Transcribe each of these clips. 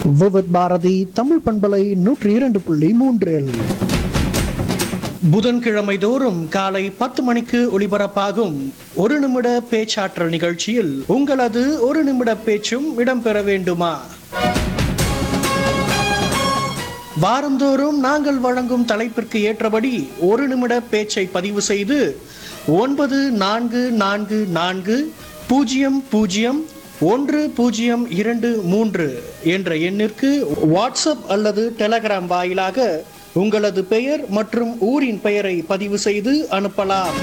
விவித் பாரதி தமிழ் பண்பலை நூற்றி இரண்டு புள்ளி மூன்றில் புதன்கிழமை தோறும் காலை பத்து மணிக்கு ஒளிபரப்பாகும் ஒரு நிமிட பேச்சாற்றல் நிகழ்ச்சியில் உங்களது ஒரு நிமிட பேச்சும் இடம்பெற வேண்டுமா வாரந்தோறும் நாங்கள் வழங்கும் தலைப்பிற்கு ஏற்றபடி ஒரு நிமிட பேச்சை பதிவு செய்து ஒன்பது நான்கு நான்கு நான்கு பூஜ்ஜியம் பூஜ்ஜியம் ஒன்று பூஜ்ஜியம் இரண்டு மூன்று என்ற எண்ணிற்கு வாட்ஸ்அப் அல்லது டெலகிராம் வாயிலாக உங்களது பெயர் மற்றும் ஊரின் பெயரை பதிவு செய்து அனுப்பலாம்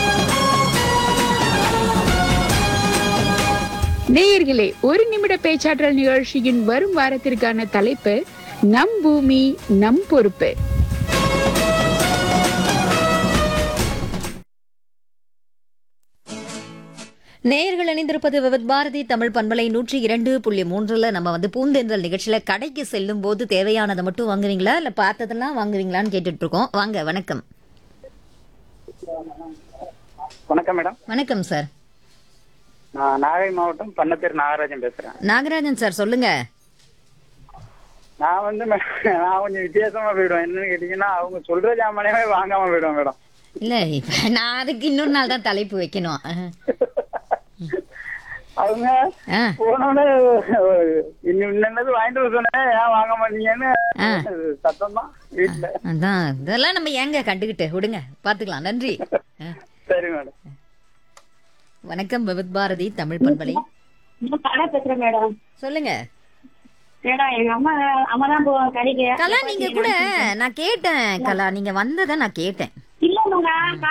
நேயர்களே ஒரு நிமிட பேச்சாற்றல் நிகழ்ச்சியின் வரும் வாரத்திற்கான தலைப்பு நம் பூமி நம் பொறுப்பு நேயர்கள் இணைந்திருப்பது விவத் பாரதி தமிழ் பண்பலை நூற்றி இரண்டு புள்ளி மூன்றுல நம்ம வந்து பூந்தென்றல் நிகழ்ச்சியில கடைக்கு செல்லும் போது தேவையானதை மட்டும் வாங்குவீங்களா இல்ல பார்த்ததெல்லாம் வாங்குவீங்களான்னு கேட்டுட்டு இருக்கோம் வாங்க வணக்கம் வணக்கம் மேடம் வணக்கம் சார் நான் நாகை மாவட்டம் பண்ணப்பேர் நாகராஜன் பேசுறேன் நாகராஜன் சார் சொல்லுங்க நான் வந்து மே- நான் கொஞ்சம் வித்தியாசமா போயிடுவேன் என்னன்னு கேட்டீங்கன்னா அவங்க சொல்ற ஜாமானே வாங்காம போயிடுவேன் மேடம் இல்ல இப்ப நான் அதுக்கு இன்னொரு நாள் தான் தலைப்பு வைக்கணும் அஹ். அவங்க ஆ, போனோடனே இன்னும் என்னது வாங்கிட்டு வர சொன்னேன் ஏன் வாங்க மாட்டீங்கன்னு ஆ. சத்தம் தான் வீட்டுல அதான் இதெல்லாம் நம்ம ஏங்க கண்டுகிட்டு விடுங்க பாத்துக்கலாம் நன்றி அஹ். சரி மேடம் வணக்கம் விவத் பாரதி தமிழ் பண்பலை நான் கலா பேசுறேன் மேடம் சொல்லுங்க மேடம் எங்க அம்மா அம்மா தான் போவாங்க கடைக்கு கலா நீங்க கூட நான் கேட்டேன் கலா நீங்க வந்ததை நான் கேட்டேன் இல்ல மேடம்